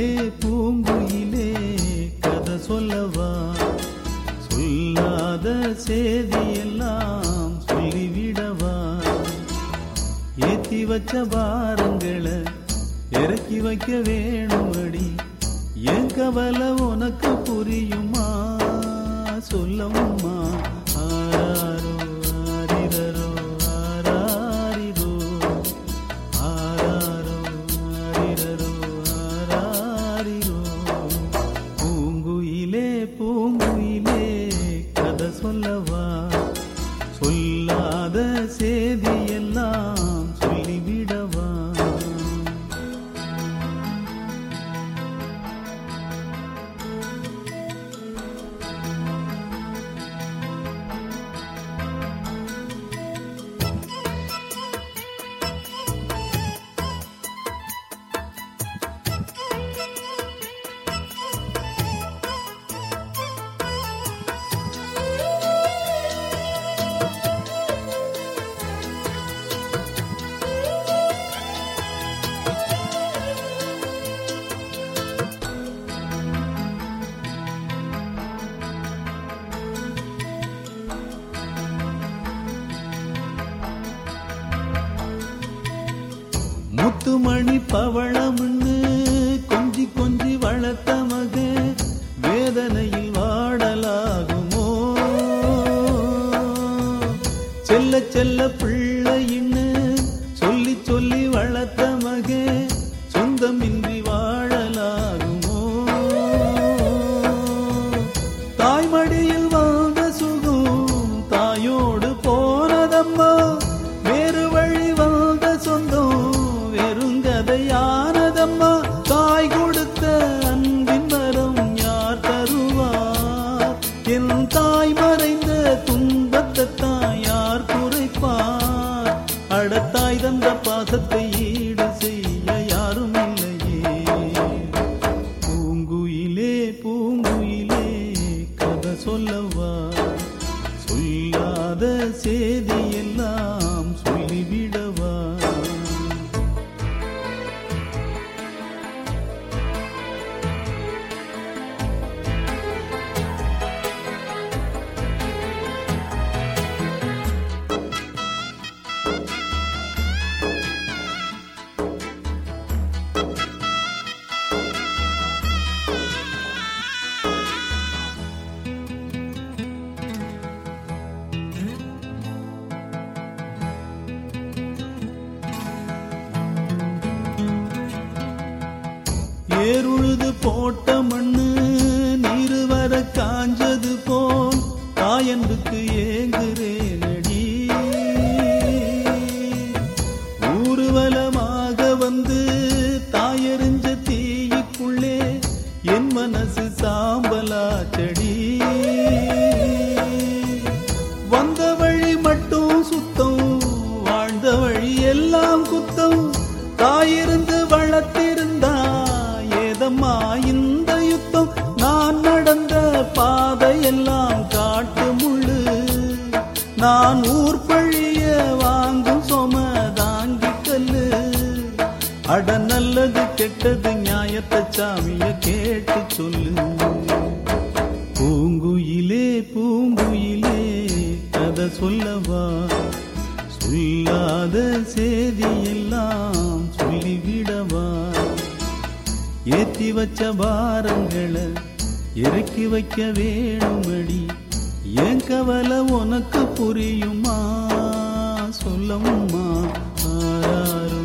பூங்குயிலே பூங்குயிலே கதை சொல்லவா சொல்லாத செய்தியெல்லாம் சொல்லிவிடவா ஏத்தி வச்ச பாரங்களை இறக்கி வைக்க வேணுமடி என் கவலை உனக்கு புரியுமா சொல்லம்மா ஆராரோ ஆரிரரோ ஆராரிரோ ஆராரோ ஆரிரரோ ஆராரிரோ பூங்குயிலே பூங்குயிலே கதை சொல்லவா சொல்லாத செய்தியெல்லாம் சொல்லிவிடவா முத்துமணி பவளம்னு கொஞ்சி கொஞ்சி வளர்த்த மக வேதனையில் வாடலாகுமோ செல்ல செல்ல பிள்ளையின்னு சொல்லி சொல்லி வளர்த்த மக சொந்தமின்றி வாழலாகுமோ தாய்மடியில் வாழ்ந்த சுகம் தாயோடு போனதம்மா வேறு வழி வாழ்ந்த சொந்தம் வெறுங்கதையானதம்மா தாய் கொடுத்த அன்பின் வரம் யார் தருவார் என் தாய் மறைந்த துன்பத்தை தான் யார் குறைப்பார் அடத்தாய் தந்த பாசத்தை ஈடு செய்ய யாரும் இல்லையே பூங்குயிலே பூங்குயிலே கதை சொல்லவா சொல்லாத செய்தியெல்லாம் சொல்லிவிடவா ஏறுழுது போட்ட மண்ணு நீரு வர காஞ்சது போல் தாயன்புக்கு ஏங்குறேனடி ஊர்வலமாக வந்து தாயறிஞ்ச தீயுக்குள்ளே என் மனசு சாம்பலாச்சடி வந்த வழி மட்டும் சுத்தம் வாழ்ந்த வழி எல்லாம் குத்தம் தாயிருந்து வளர்த்திருந்தா ஏதம்மா இந்த யுத்தம் நான் நடந்த பாதையெல்லாம் காட்டு முள்ளு நான் ஊர் பழிய வாங்கும் சொம தாங்கி கல்லு அட நல்லது கெட்டது நியாயத்தை சாமிய கேட்டு சொல்லு பூங்குயிலே பூங்குயிலே கதை சொல்லவா சொல்லாத செய்தியெல்லாம் சொல்லிவிடவா ஏத்தி வச்ச பாரங்களை இறக்கி வைக்க வேணுமடி என் கவலை உனக்கு புரியுமா சொல்லம்மா ஆராரோ